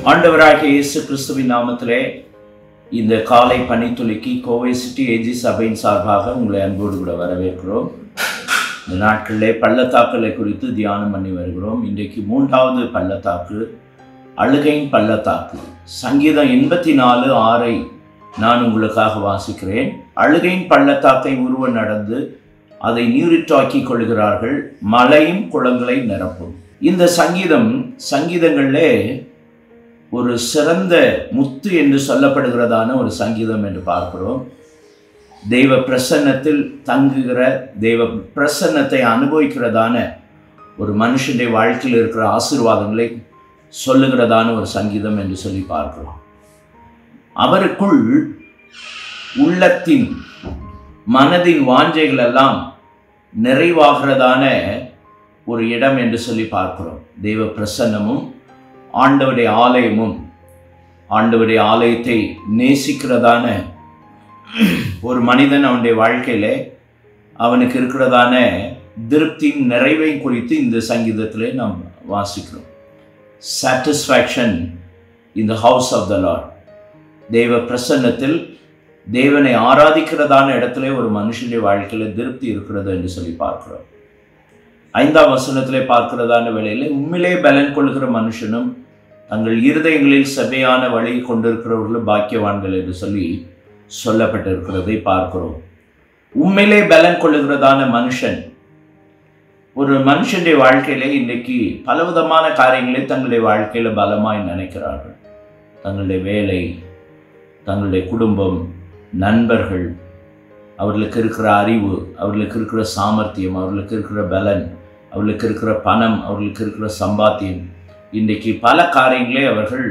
ஆண்டவராகிய இயேசு கிறிஸ்துவின் நாமத்திலே இந்த காலை பணித்துளிக்கு கோவை சிட்டி ஏஜி சபையின் சார்பாக உங்களை அன்போடு கூட வரவேற்கிறோம் இந்த நாட்களிலே பள்ளத்தாக்களை குறித்து தியானம் பண்ணி வருகிறோம் இன்றைக்கு மூன்றாவது பள்ளத்தாக்கு அழுகையின் பள்ளத்தாக்கு சங்கீதம் எண்பத்தி நாலு ஆறை நான் உங்களுக்காக வாசிக்கிறேன் அழுகையின் பள்ளத்தாக்கை உருவ நடந்து அதை நீரிட்டாக்கி கொள்கிறார்கள் மலையும் குளங்களை நிரப்பும் இந்த சங்கீதம் சங்கீதங்களிலே ஒரு சிறந்த முத்து என்று சொல்லப்படுகிறதான ஒரு சங்கீதம் என்று பார்க்கிறோம் தெய்வ பிரசன்னத்தில் தங்குகிற தெய்வ பிரசன்னத்தை அனுபவிக்கிறதான ஒரு மனுஷனுடைய வாழ்க்கையில் இருக்கிற ஆசீர்வாதங்களை சொல்லுகிறதான ஒரு சங்கீதம் என்று சொல்லி பார்க்கிறோம் அவருக்குள் உள்ளத்தின் மனதின் வாஞ்சைகள் எல்லாம் நிறைவாகிறதான ஒரு இடம் என்று சொல்லி பார்க்கிறோம் தெய்வ பிரசன்னமும் ஆண்டவருடைய ஆலயமும் ஆண்டவருடைய ஆலயத்தை நேசிக்கிறதான ஒரு மனிதன் அவனுடைய வாழ்க்கையில அவனுக்கு இருக்கிறதான திருப்தியின் நிறைவை குறித்து இந்த சங்கீதத்திலே நாம் வாசிக்கிறோம் satisfaction in the house of the Lord தெய்வ பிரசன்னத்தில் தேவனை ஆராதிக்கிறதான இடத்துல ஒரு மனுஷனுடைய வாழ்க்கையில திருப்தி இருக்கிறது என்று சொல்லி பார்க்கிறோம் ஐந்தாம் வசனத்திலே பார்க்கிறதான வேளையில் உண்மையிலே பலன் கொள்கிற மனுஷனும் தங்கள் இருதயங்களில் செவையான வழி கொண்டிருக்கிறவர்களும் பாக்கியவான்கள் என்று சொல்லி சொல்லப்பட்டிருக்கிறதை பார்க்கிறோம் உண்மையிலே பலன் கொள்ளுகிறதான மனுஷன் ஒரு மனுஷனுடைய வாழ்க்கையில இன்றைக்கு பலவிதமான காரியங்களை தங்களுடைய வாழ்க்கையில பலமாய் நினைக்கிறார்கள் தங்களுடைய வேலை தங்களுடைய குடும்பம் நண்பர்கள் அவர்களுக்கு இருக்கிற அறிவு அவர்களுக்கு இருக்கிற சாமர்த்தியம் அவர்களுக்கு இருக்கிற பலன் அவர்களுக்கு இருக்கிற பணம் அவர்களுக்கு இருக்கிற சம்பாத்தியம் இன்றைக்கு பல காரியங்களே அவர்கள்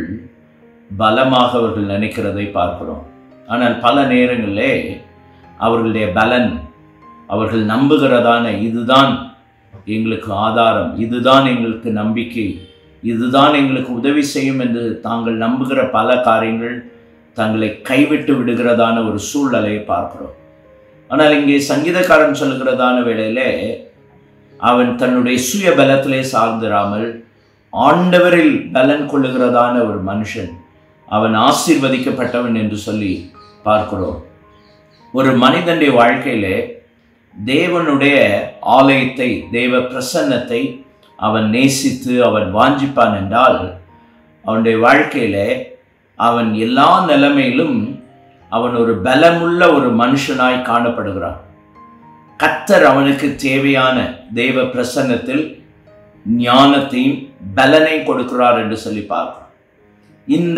பலமாக அவர்கள் நினைக்கிறதை பார்க்கிறோம் ஆனால் பல நேரங்களிலே அவர்களுடைய பலன் அவர்கள் நம்புகிறதான இதுதான் எங்களுக்கு ஆதாரம் இதுதான் எங்களுக்கு நம்பிக்கை இதுதான் எங்களுக்கு உதவி செய்யும் என்று தாங்கள் நம்புகிற பல காரியங்கள் தங்களை கைவிட்டு விடுகிறதான ஒரு சூழ்நிலையை பார்க்கிறோம் ஆனால் இங்கே சங்கீதக்காரன் சொல்லுகிறதான வேளையிலே அவன் தன்னுடைய சுய பலத்திலே சார்ந்திராமல் ஆண்டவரில் பலன் கொள்ளுகிறதான ஒரு மனுஷன் அவன் ஆசீர்வதிக்கப்பட்டவன் என்று சொல்லி பார்க்கிறோம் ஒரு மனிதனுடைய வாழ்க்கையிலே தேவனுடைய ஆலயத்தை தேவ பிரசன்னத்தை அவன் நேசித்து அவன் வாஞ்சிப்பான் என்றால் அவனுடைய வாழ்க்கையிலே அவன் எல்லா நிலைமையிலும் அவன் ஒரு பலமுள்ள ஒரு மனுஷனாய் காணப்படுகிறான் கத்தர் அவனுக்கு தேவையான தெய்வ பிரசன்னத்தில் ஞானத்தையும் பலனை கொடுக்கிறார் என்று சொல்லி பார்க்கிறோம் இந்த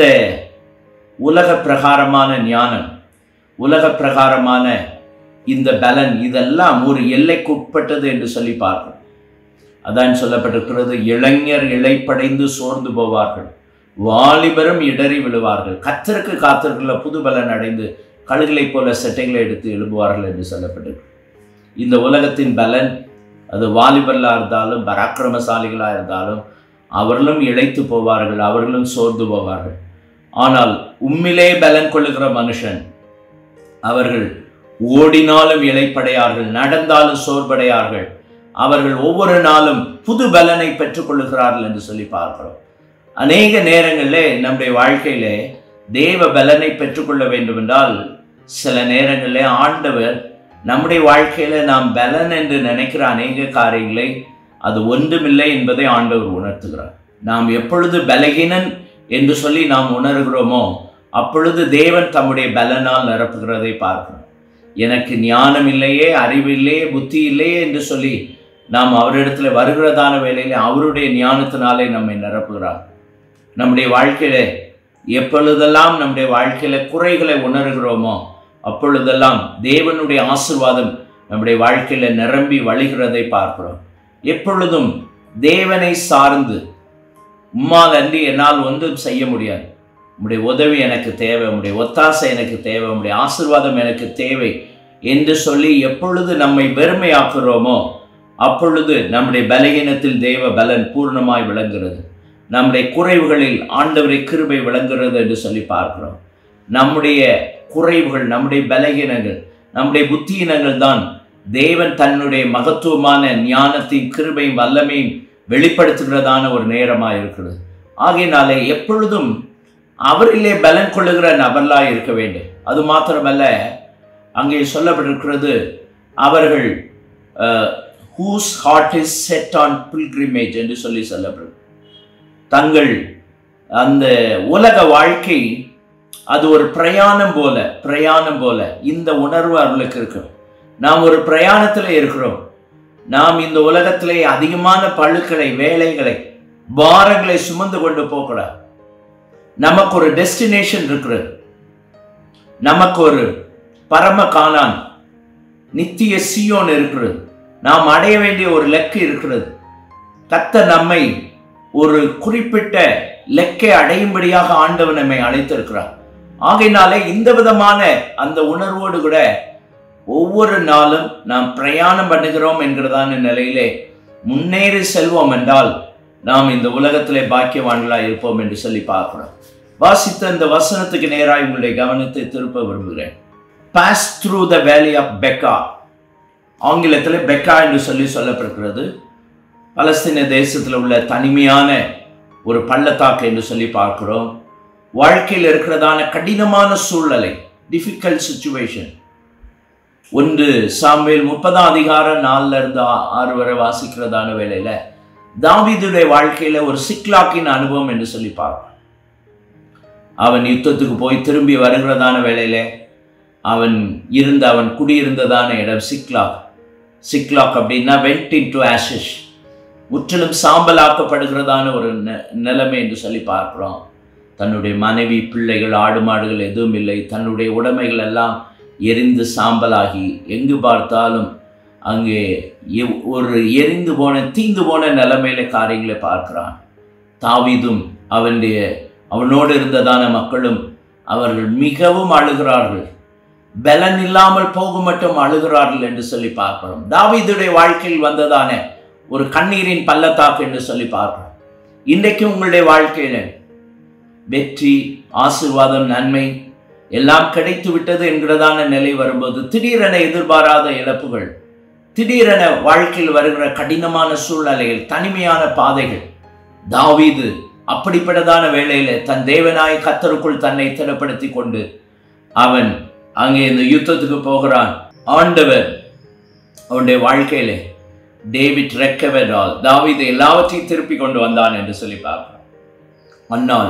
உலக பிரகாரமான ஞானம் உலக பிரகாரமான இந்த பலன் இதெல்லாம் ஒரு எல்லைக்கு உட்பட்டது என்று சொல்லி பார்க்கிறோம் அதான் சொல்லப்பட்டிருக்கிறது இளைஞர் இழைப்படைந்து சோர்ந்து போவார்கள் வாலிபரும் இடறி விழுவார்கள் கத்தருக்கு காத்திருக்கிற புது பலன் அடைந்து கழுகளைப் போல செட்டைகளை எடுத்து எழுப்புவார்கள் என்று சொல்லப்பட்டிருக்கு இந்த உலகத்தின் பலன் அது வாலிபர்களாக இருந்தாலும் பராக்கிரமசாலிகளாக இருந்தாலும் அவர்களும் இழைத்து போவார்கள் அவர்களும் சோர்ந்து போவார்கள் ஆனால் உண்மையிலே பலன் கொள்ளுகிற மனுஷன் அவர்கள் ஓடினாலும் இழைப்படையார்கள் நடந்தாலும் சோர்வடையார்கள் அவர்கள் ஒவ்வொரு நாளும் புது பலனை பெற்றுக்கொள்ளுகிறார்கள் என்று சொல்லி பார்க்கிறோம் அநேக நேரங்களிலே நம்முடைய வாழ்க்கையிலே தேவ பலனை பெற்றுக்கொள்ள வேண்டும் என்றால் சில நேரங்களிலே ஆண்டவர் நம்முடைய வாழ்க்கையில நாம் பலன் என்று நினைக்கிற அநேக காரியங்களை அது ஒன்றுமில்லை என்பதை ஆண்டவர் உணர்த்துகிறார் நாம் எப்பொழுது பலகீனன் என்று சொல்லி நாம் உணர்கிறோமோ அப்பொழுது தேவன் தம்முடைய பலனால் நிரப்புகிறதை பார்க்கிறோம் எனக்கு ஞானம் இல்லையே அறிவு இல்லையே புத்தி இல்லையே என்று சொல்லி நாம் அவரிடத்துல வருகிறதான வேலையில அவருடைய ஞானத்தினாலே நம்மை நிரப்புகிறார் நம்முடைய வாழ்க்கையில எப்பொழுதெல்லாம் நம்முடைய வாழ்க்கையில குறைகளை உணர்கிறோமோ அப்பொழுதெல்லாம் தேவனுடைய ஆசிர்வாதம் நம்முடைய வாழ்க்கையில நிரம்பி வழிகிறதை பார்க்கிறோம் எப்பொழுதும் தேவனை சார்ந்து உம்மால் அன்றி என்னால் ஒன்றும் செய்ய முடியாது உம்முடைய உதவி எனக்கு தேவை உம்முடைய ஒத்தாசை எனக்கு தேவை உம்முடைய ஆசிர்வாதம் எனக்கு தேவை என்று சொல்லி எப்பொழுது நம்மை வெறுமையாக்குறோமோ அப்பொழுது நம்முடைய பலகீனத்தில் தேவ பலன் பூர்ணமாய் விளங்குகிறது நம்முடைய குறைவுகளில் ஆண்டவரை கிருபை விளங்குகிறது என்று சொல்லி பார்க்கிறோம் நம்முடைய குறைவுகள் நம்முடைய பலகீனங்கள் நம்முடைய புத்தியினங்கள் தான் தேவன் தன்னுடைய மகத்துவமான ஞானத்தையும் கிருபையும் வல்லமையும் வெளிப்படுத்துகிறதான ஒரு நேரமாக இருக்கிறது ஆகையினாலே எப்பொழுதும் அவரிலே பலன் கொள்ளுகிற நபர்களா இருக்க வேண்டும் அது மாத்திரமல்ல அங்கே சொல்லப்பட்டிருக்கிறது அவர்கள் whose heart is set on pilgrimage என்று சொல்லி சொல்லப்படும் தங்கள் அந்த உலக வாழ்க்கை அது ஒரு பிரயாணம் போல பிரயாணம் போல இந்த உணர்வு அவர்களுக்கு இருக்கும் நாம் ஒரு பிரயாணத்தில் இருக்கிறோம் நாம் இந்த உலகத்திலே அதிகமான பழுக்களை வேலைகளை பாரங்களை சுமந்து கொண்டு போகக்கூடாது நமக்கு ஒரு டெஸ்டினேஷன் இருக்கிறது நமக்கு ஒரு பரம காணான் நித்திய சியோன் இருக்கிறது நாம் அடைய வேண்டிய ஒரு லெக்கு இருக்கிறது கத்த நம்மை ஒரு குறிப்பிட்ட லெக்கை அடையும்படியாக ஆண்டவர் நம்மை அழைத்திருக்கிறார் ஆகையினாலே இந்த விதமான அந்த உணர்வோடு கூட ஒவ்வொரு நாளும் நாம் பிரயாணம் பண்ணுகிறோம் என்கிறதான நிலையிலே முன்னேறி செல்வோம் என்றால் நாம் இந்த உலகத்திலே பாக்கியவான்களாக இருப்போம் என்று சொல்லி பார்க்கிறோம் வாசித்த இந்த வசனத்துக்கு நேராக உங்களுடைய கவனத்தை திருப்ப விரும்புகிறேன் பாஸ் த்ரூ த வேலி ஆஃப் பெக்கா ஆங்கிலத்தில் பெக்கா என்று சொல்லி சொல்லப்படுகிறது பலஸ்தீன தேசத்தில் உள்ள தனிமையான ஒரு பள்ளத்தாக்கு என்று சொல்லி பார்க்கிறோம் வாழ்க்கையில் இருக்கிறதான கடினமான சூழ்நிலை டிஃபிகல்ட் சுச்சுவேஷன் ஒன்று சாம்வேல் முப்பதாம் அதிகாரம் நாலுல இருந்து ஆறு வரை வாசிக்கிறதான வேலையில தாவிதுடைய வாழ்க்கையில ஒரு சிக்லாக்கின் அனுபவம் என்று சொல்லி பார்ப்போம் அவன் யுத்தத்துக்கு போய் திரும்பி வருகிறதான வேலையில அவன் இருந்த அவன் குடியிருந்ததான இடம் சிக்லாக் சிக்லாக் அப்படின்னா வெண்ட் இன் டு ஆஷிஷ் முற்றிலும் சாம்பலாக்கப்படுகிறதான ஒரு நிலைமை என்று சொல்லி பார்க்கிறோம் தன்னுடைய மனைவி பிள்ளைகள் ஆடு மாடுகள் எதுவும் இல்லை தன்னுடைய உடைமைகள் எல்லாம் எரிந்து சாம்பலாகி எங்கு பார்த்தாலும் அங்கே ஒரு எரிந்து போன தீந்து போன நிலைமையில காரியங்களை பார்க்கிறான் தாவிதும் அவனுடைய அவனோடு இருந்ததான மக்களும் அவர்கள் மிகவும் அழுகிறார்கள் பலன் இல்லாமல் போக மட்டும் அழுகிறார்கள் என்று சொல்லி பார்க்கிறோம் தாவிதுடைய வாழ்க்கையில் வந்ததான ஒரு கண்ணீரின் பள்ளத்தாக்கு என்று சொல்லி பார்க்கிறோம் இன்றைக்கு உங்களுடைய வாழ்க்கையில வெற்றி ஆசிர்வாதம் நன்மை எல்லாம் கிடைத்து விட்டது என்கிறதான நிலை வரும்போது திடீரென எதிர்பாராத இழப்புகள் திடீரென வாழ்க்கையில் வருகிற கடினமான சூழ்நிலைகள் தனிமையான பாதைகள் தாவீது அப்படிப்பட்டதான வேளையில தன் தேவனாய் கத்தருக்குள் தன்னை திடப்படுத்தி கொண்டு அவன் அங்கே இந்த யுத்தத்துக்கு போகிறான் ஆண்டவர் அவனுடைய வாழ்க்கையில டேவிட் ரெக்கவெடால் தாவீது எல்லாவற்றையும் திருப்பி கொண்டு வந்தான் என்று சொல்லி பார்க்கிறோம் அன்னால்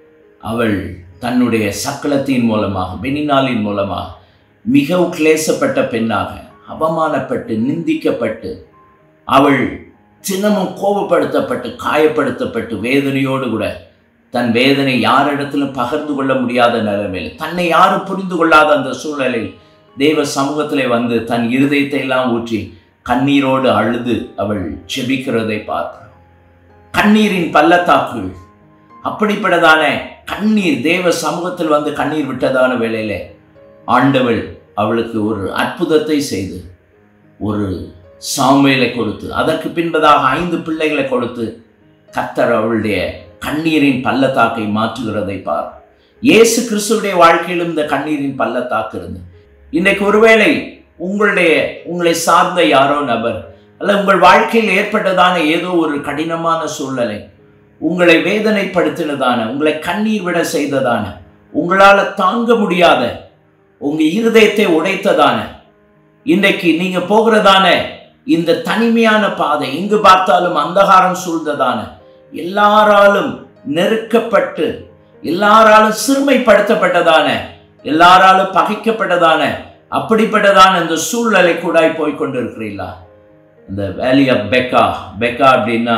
அவள் தன்னுடைய சக்கலத்தின் மூலமாக பெனினாலின் மூலமாக மிகவும் கிளேசப்பட்ட பெண்ணாக அவமானப்பட்டு நிந்திக்கப்பட்டு அவள் தினமும் கோபப்படுத்தப்பட்டு காயப்படுத்தப்பட்டு வேதனையோடு கூட தன் வேதனை யாரிடத்திலும் பகிர்ந்து கொள்ள முடியாத நிலைமையில் தன்னை யாரும் புரிந்து கொள்ளாத அந்த சூழ்நிலையில் தெய்வ சமூகத்திலே வந்து தன் இருதயத்தை எல்லாம் ஊற்றி கண்ணீரோடு அழுது அவள் செபிக்கிறதை பார்க்கிறோம் கண்ணீரின் பள்ளத்தாக்குகள் அப்படிப்பட்டதான கண்ணீர் தேவ சமூகத்தில் வந்து கண்ணீர் விட்டதான வேளையில ஆண்டவள் அவளுக்கு ஒரு அற்புதத்தை செய்து ஒரு சாமுவேலை கொடுத்து அதற்கு பின்பதாக ஐந்து பிள்ளைகளை கொடுத்து கத்தர் அவளுடைய கண்ணீரின் பள்ளத்தாக்கை மாற்றுகிறதை பார் இயேசு கிறிஸ்துடைய வாழ்க்கையிலும் இந்த கண்ணீரின் பள்ளத்தாக்கு இருந்து இன்றைக்கு ஒருவேளை உங்களுடைய உங்களை சார்ந்த யாரோ நபர் அல்ல உங்கள் வாழ்க்கையில் ஏற்பட்டதான ஏதோ ஒரு கடினமான சூழ்நிலை உங்களை வேதனைப்படுத்தினதான உங்களை கண்ணீர் விட செய்ததான உங்களால் தாங்க முடியாத உங்க இருதயத்தை உடைத்ததான இன்றைக்கு நீங்க போகிறதான இந்த தனிமையான பாதை எங்கு பார்த்தாலும் அந்தகாரம் சூழ்ந்ததான எல்லாராலும் நெருக்கப்பட்டு எல்லாராலும் சிறுமைப்படுத்தப்பட்டதான எல்லாராலும் பகைக்கப்பட்டதான அப்படிப்பட்டதான இந்த சூழ்நிலை கூடாய் போய் கொண்டிருக்கிறீங்களா இந்த வேலி ஆஃப் பெக்கா பெக்கா அப்படின்னா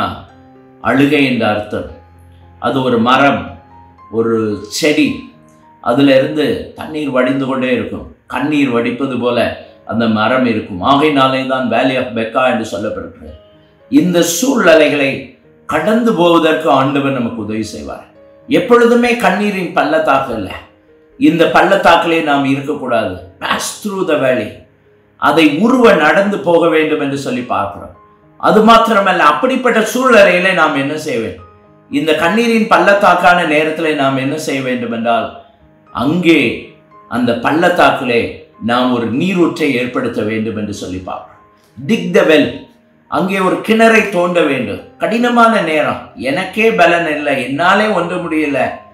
அழுகை என்ற அர்த்தம் அது ஒரு மரம் ஒரு செடி அதுல இருந்து தண்ணீர் வடிந்து கொண்டே இருக்கும் கண்ணீர் வடிப்பது போல அந்த மரம் இருக்கும் ஆகையினாலே தான் வேலி ஆஃப் பெக்கா என்று சொல்லப்படுகிறது இந்த சூழ்நிலைகளை கடந்து போவதற்கு ஆண்டவர் நமக்கு உதவி செய்வார் எப்பொழுதுமே கண்ணீரின் பள்ளத்தாக்கு இல்லை இந்த பள்ளத்தாக்கிலே நாம் இருக்கக்கூடாது பாஸ் த்ரூ த வேலி அதை உருவ நடந்து போக வேண்டும் என்று சொல்லி பார்க்கிறோம் அது மாத்திரமல்ல அப்படிப்பட்ட சூழ்நிலையில நாம் என்ன செய்ய வேண்டும் இந்த கண்ணீரின் பள்ளத்தாக்கான நேரத்தில் நாம் என்ன செய்ய வேண்டும் என்றால் அங்கே அந்த பள்ளத்தாக்கிலே நாம் ஒரு நீரூற்றை ஏற்படுத்த வேண்டும் என்று சொல்லி பார்க்கிறோம் டிக் த வெல் அங்கே ஒரு கிணறை தோண்ட வேண்டும் கடினமான நேரம் எனக்கே பலன் இல்லை என்னாலே ஒன்ற முடியல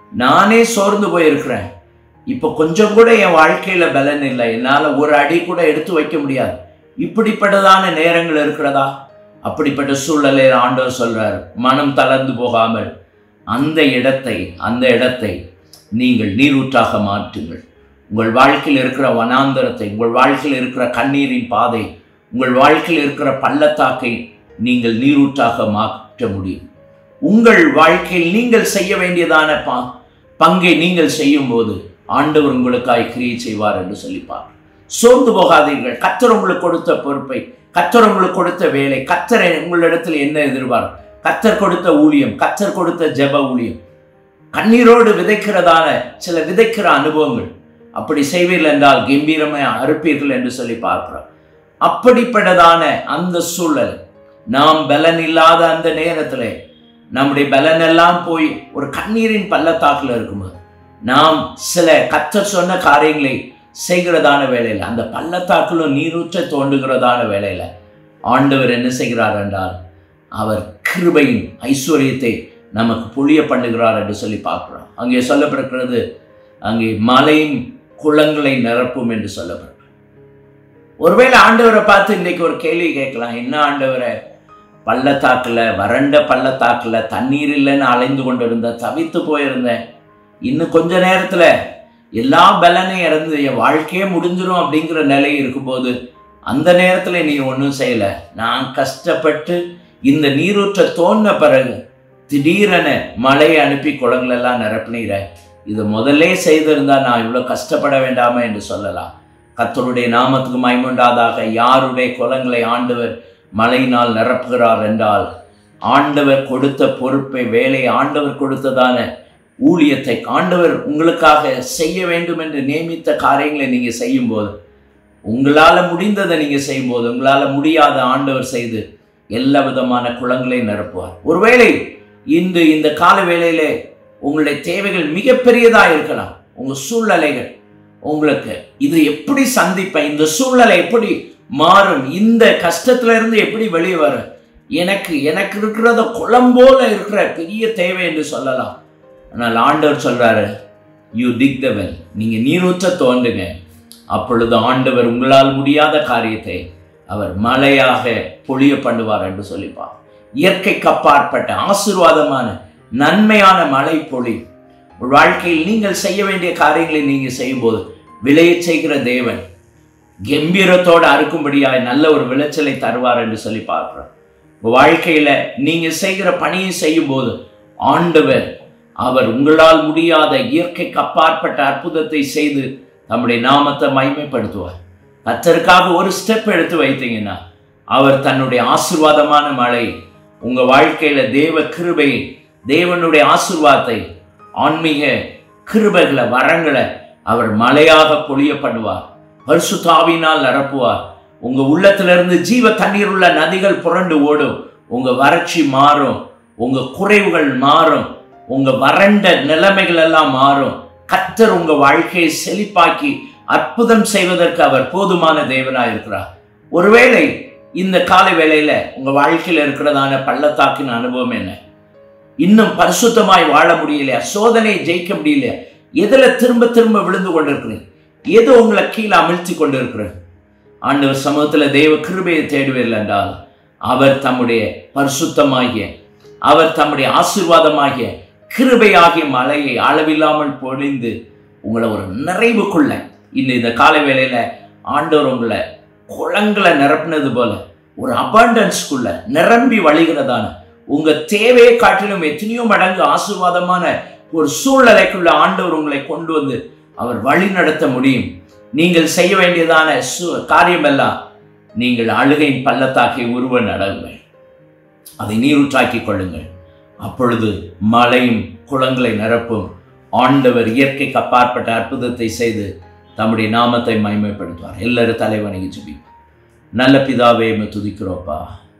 நானே சோர்ந்து போயிருக்கிறேன் இப்போ கொஞ்சம் கூட என் வாழ்க்கையில பலன் இல்லை என்னால் ஒரு அடி கூட எடுத்து வைக்க முடியாது இப்படிப்பட்டதான நேரங்கள் இருக்கிறதா அப்படிப்பட்ட சூழ்நிலையில் ஆண்டவர் சொல்றார் மனம் தளர்ந்து போகாமல் அந்த இடத்தை அந்த இடத்தை நீங்கள் நீரூற்றாக மாற்றுங்கள் உங்கள் வாழ்க்கையில் இருக்கிற வனாந்தரத்தை உங்கள் வாழ்க்கையில் இருக்கிற கண்ணீரின் பாதை உங்கள் வாழ்க்கையில் இருக்கிற பள்ளத்தாக்கை நீங்கள் நீரூற்றாக மாற்ற முடியும் உங்கள் வாழ்க்கையில் நீங்கள் செய்ய வேண்டியதான பா பங்கை நீங்கள் செய்யும்போது ஆண்டவர் உங்களுக்காய் கிரியை செய்வார் என்று சொல்லிப்பார் சோர்ந்து போகாதீர்கள் கத்தர் உங்களுக்கு கொடுத்த பொறுப்பை கத்தர் உங்களுக்கு கொடுத்த வேலை கத்தர் உங்களிடத்தில் என்ன எதிர்பார்க்கும் கத்தர் கொடுத்த ஊழியம் கத்தர் கொடுத்த ஜெப ஊழியம் கண்ணீரோடு விதைக்கிறதான சில விதைக்கிற அனுபவங்கள் அப்படி செய்வீர்கள் என்றால் கம்பீரமே அறுப்பீர்கள் என்று சொல்லி பார்க்கிறோம் அப்படிப்பட்டதான அந்த சூழல் நாம் பலன் இல்லாத அந்த நேரத்தில் நம்முடைய பலன் எல்லாம் போய் ஒரு கண்ணீரின் பள்ளத்தாக்கில் இருக்கும்போது நாம் சில கத்தர் சொன்ன காரியங்களை செய்கிறதான வேலையில் அந்த பள்ளத்தாக்கிலும் நீரூற்ற தோண்டுகிறதான வேலையில் ஆண்டவர் என்ன செய்கிறார் என்றால் அவர் கிருபையின் ஐஸ்வர்யத்தை நமக்கு பொழிய பண்ணுகிறார் என்று சொல்லி பார்க்கிறோம் அங்கே சொல்லப்படுகிறது அங்கே மலையின் குளங்களை நிரப்பும் என்று சொல்லப்படுகிறது ஒருவேளை ஆண்டவரை பார்த்து இன்னைக்கு ஒரு கேள்வி கேட்கலாம் என்ன ஆண்டவரை பள்ளத்தாக்கில் வறண்ட பள்ளத்தாக்கில் தண்ணீர் இல்லைன்னு அலைந்து கொண்டு இருந்தேன் தவித்து போயிருந்தேன் இன்னும் கொஞ்ச நேரத்தில் எல்லா பலனையும் இறந்து என் வாழ்க்கையே முடிஞ்சிடும் அப்படிங்கிற நிலை இருக்கும்போது அந்த நேரத்தில் நீ ஒன்றும் செய்யலை நான் கஷ்டப்பட்டு இந்த நீரூற்ற தோன்ற பிறகு திடீரென மழையை அனுப்பி குளங்களெல்லாம் நிரப்பினீர இது முதல்லே செய்திருந்தா நான் இவ்வளோ கஷ்டப்பட வேண்டாமா என்று சொல்லலாம் கத்தருடைய நாமத்துக்கு மைமுண்டாதாக யாருடைய குளங்களை ஆண்டவர் மழையினால் நிரப்புகிறார் என்றால் ஆண்டவர் கொடுத்த பொறுப்பை வேலை ஆண்டவர் கொடுத்ததான ஊழியத்தை ஆண்டவர் உங்களுக்காக செய்ய வேண்டும் என்று நியமித்த காரியங்களை நீங்கள் செய்யும்போது உங்களால் முடிந்ததை நீங்கள் செய்யும்போது உங்களால் முடியாத ஆண்டவர் செய்து எல்லா விதமான குளங்களை நிரப்புவார் ஒருவேளை இன்று இந்த கால வேளையிலே உங்களுடைய தேவைகள் மிகப்பெரியதாக இருக்கலாம் உங்கள் சூழ்நிலைகள் உங்களுக்கு இது எப்படி சந்திப்பேன் இந்த சூழ்நிலை எப்படி மாறும் இந்த கஷ்டத்துல இருந்து எப்படி வெளியே வரும் எனக்கு எனக்கு இருக்கிறத குளம் போல இருக்கிற பெரிய தேவை என்று சொல்லலாம் ஆனால் ஆண்டவர் சொல்றாரு யூ டிக் த வெல் நீங்க நீரூற்ற தோண்டுங்க அப்பொழுது ஆண்டவர் உங்களால் முடியாத காரியத்தை அவர் மழையாக பொழிய பண்ணுவார் என்று சொல்லிப்பார் இயற்கைக்கு அப்பாற்பட்ட ஆசீர்வாதமான நன்மையான மழை பொழி உங்கள் வாழ்க்கையில் நீங்கள் செய்ய வேண்டிய காரியங்களை நீங்கள் செய்யும்போது விளையச் செய்கிற தேவன் கம்பீரத்தோடு அறுக்கும்படியாய் நல்ல ஒரு விளைச்சலை தருவார் என்று சொல்லி பார்க்கிறோம் உங்கள் வாழ்க்கையில் நீங்கள் செய்கிற பணியை செய்யும்போது ஆண்டவர் அவர் உங்களால் முடியாத இயற்கைக்கு அப்பாற்பட்ட அற்புதத்தை செய்து தம்முடைய நாமத்தை மைமைப்படுத்துவார் கத்தருக்காக ஒரு ஸ்டெப் எடுத்து வைத்தீங்கன்னா அவர் தன்னுடைய ஆசீர்வாதமான மழை உங்க வாழ்க்கையில தேவ கிருபையை தேவனுடைய ஆசீர்வாதத்தை ஆன்மீக கிருபைகளை வரங்களை அவர் மழையாக பொழிய பண்ணுவார் பரிசுத்தாவினால் நிரப்புவார் உங்க உள்ளத்திலிருந்து ஜீவ தண்ணீர் உள்ள நதிகள் புரண்டு ஓடும் உங்க வறட்சி மாறும் உங்க குறைவுகள் மாறும் உங்க வறண்ட நிலைமைகள் எல்லாம் மாறும் கத்தர் உங்க வாழ்க்கையை செழிப்பாக்கி அற்புதம் செய்வதற்கு அவர் போதுமான தேவனா இருக்கிறார் ஒருவேளை இந்த கால வேளையில உங்க வாழ்க்கையில இருக்கிறதான பள்ளத்தாக்கின் அனுபவம் என்ன இன்னும் பரிசுத்தமாய் வாழ முடியலையா சோதனையை ஜெயிக்க முடியலையா எதுல திரும்ப திரும்ப விழுந்து கொண்டிருக்கிறேன் எது உங்களை கீழே அமிழ்த்தி கொண்டிருக்கிறேன் ஆண்டவர் சமூகத்துல தெய்வ கிருபையை தேடுவீர்கள் என்றால் அவர் தம்முடைய பரிசுத்தமாகிய அவர் தம்முடைய ஆசீர்வாதமாகிய கிருபையாகிய மலையை அளவில்லாமல் பொழிந்து உங்களை ஒரு நிறைவுக்குள்ள இந்த இந்த கால வேளையில ஆண்டவர் உங்களை குளங்களை நிரப்புனது போல ஒரு அபாண்டன்ஸ்குள்ள நிரம்பி வழிகிறதான உங்க தேவையை காட்டிலும் எத்தனையோ மடங்கு ஆசீர்வாதமான ஒரு சூழ்நிலைக்குள்ள ஆண்டவர் உங்களை கொண்டு வந்து அவர் வழி நடத்த முடியும் நீங்கள் செய்ய வேண்டியதான சு- காரியமெல்லாம் நீங்கள் அழுகையின் பள்ளத்தாக்கை உருவ நடங்கள் அதை நீரூற்றாக்கிக் கொள்ளுங்கள் அப்பொழுது மழையும் குளங்களை நிரப்பும் ஆண்டவர் இயற்கைக்கு அப்பாற்பட்ட அற்புதத்தை செய்து தம்முடைய நாமத்தை மகிமைப்படுத்துவார் எல்லாரும் தலைவணங்கி ஜெபிப்போம் நல்ல பிதாவே உம்மை துதிக்கிறோப்பா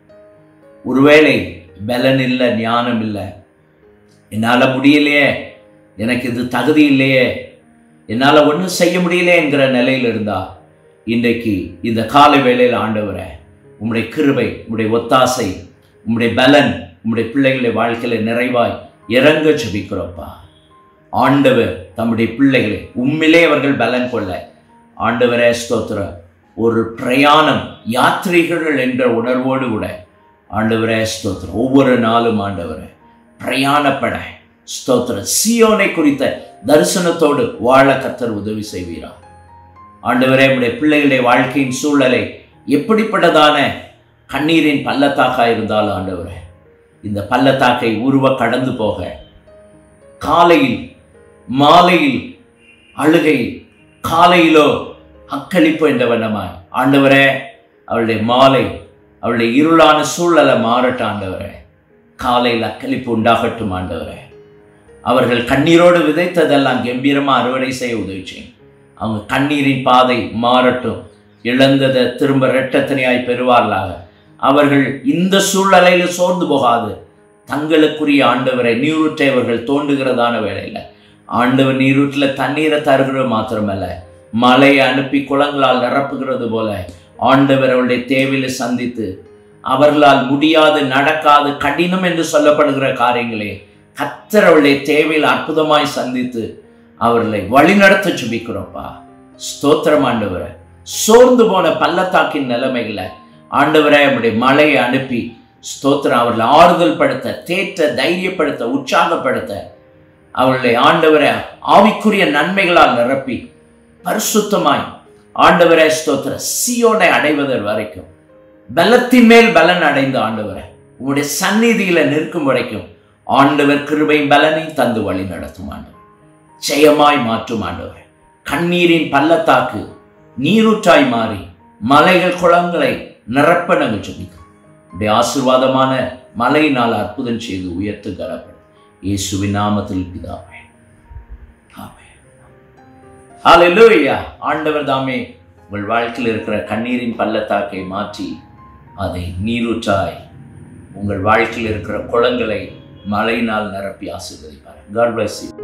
ஒருவேளை பலன் இல்லை ஞானம் இல்லை என்னால் முடியலையே எனக்கு இது தகுதி இல்லையே என்னால் ஒன்றும் செய்ய முடியல என்கிற நிலையில் இருந்தா இன்றைக்கு இந்த காலை வேளையில் ஆண்டவரை உம்முடைய கிருபை உம்முடைய ஒத்தாசை உம்முடைய பலன் உம்முடைய பிள்ளைகளுடைய வாழ்க்கையில நிறைவாய் இறங்க ஜெபிக்கிறோப்பா ஆண்டவர் தம்முடைய பிள்ளைகளை உண்மையிலே அவர்கள் பலன் கொள்ள ஆண்டவரே ஸ்தோத்திரம் ஒரு பிரயாணம் யாத்ரீகர்கள் என்ற உணர்வோடு கூட ஆண்டவரே ஸ்தோத்திரம் ஒவ்வொரு நாளும் ஆண்டவரே பிரயாணப்பட ஸ்தோத்திரம் சியோனை குறித்த தரிசனத்தோடு வாழ கத்தர் உதவி செய்வீரா ஆண்டவரே நம்முடைய பிள்ளைகளுடைய வாழ்க்கையின் சூழலை எப்படிப்பட்டதான கண்ணீரின் பள்ளத்தாக்கா இருந்தாலும் ஆண்டவரே இந்த பள்ளத்தாக்கை உருவ கடந்து போக காலையில் மாலையில் அழுகை காலையிலோ அக்களிப்பு என்ற வண்ணமாய் ஆண்டவரே அவளுடைய மாலை அவளுடைய இருளான சூழலை மாறட்டும் ஆண்டவரே காலையில் அக்களிப்பு உண்டாகட்டும் ஆண்டவரே அவர்கள் கண்ணீரோடு விதைத்ததெல்லாம் கம்பீரமா அறுவடை செய்ய உதவி செய்யும் அவங்க கண்ணீரின் பாதை மாறட்டும் இழந்ததை திரும்ப இரட்டத்தனையாய் பெறுவார்களாக அவர்கள் இந்த சூழ்நிலையில சோர்ந்து போகாது தங்களுக்குரிய ஆண்டவரை நீரூற்றை அவர்கள் தோண்டுகிறதான வேலையில் ஆண்டவர் நீரூற்றில் தண்ணீரை தருகிறது மாத்திரமல்ல மழையை அனுப்பி குளங்களால் நிரப்புகிறது போல ஆண்டவர் அவருடைய தேவையில சந்தித்து அவர்களால் முடியாது நடக்காது கடினம் என்று சொல்லப்படுகிற காரியங்களே கத்தர் அவருடைய தேவையில் அற்புதமாய் சந்தித்து அவர்களை வழிநடத்த சுபிக்கிறோம்ப்பா ஸ்தோத்திரம் ஆண்டவரை சோர்ந்து போன பள்ளத்தாக்கின் நிலைமைகளை ஆண்டவரை நம்முடைய மழையை அனுப்பி ஸ்தோத்திரம் அவர்களை ஆறுதல் படுத்த தேற்ற தைரியப்படுத்த உற்சாகப்படுத்த அவர்களை ஆண்டவரை ஆவிக்குரிய நன்மைகளால் நிரப்பி பரிசுத்தமாய் ஆண்டவரே ஸ்தோத்திர சியோனை அடைவதற்கு வரைக்கும் பலத்தின் மேல் பலன் அடைந்த ஆண்டவரை உங்களுடைய சந்நிதியில நிற்கும் வரைக்கும் ஆண்டவர் கிருபை பலனை தந்து வழி நடத்தும் ஆண்டவர் ஜெயமாய் மாற்றும் ஆண்டவர் கண்ணீரின் பள்ளத்தாக்கு நீரூற்றாய் மாறி மலைகள் குளங்களை நிரப்ப நாங்கள் ஜெபிக்கிறோம் உடைய ஆசீர்வாதமான மலையினால் அற்புதம் செய்து உயர்த்து கரப்படும் இயேசுவின் நாமத்தில் பிதாவே ஆமென். ஹalleluya ஆண்டவர் தாமே உங்கள் வாழ்க்கையில் இருக்கிற கண்ணீரின் பள்ளத்தாக்கை மாற்றி அதை நீரூற்றாய் உங்கள் வாழ்க்கையில் இருக்கிற குளங்களை மழையினால் நிரப்பி ஆசீர்வதிப்பார் God bless you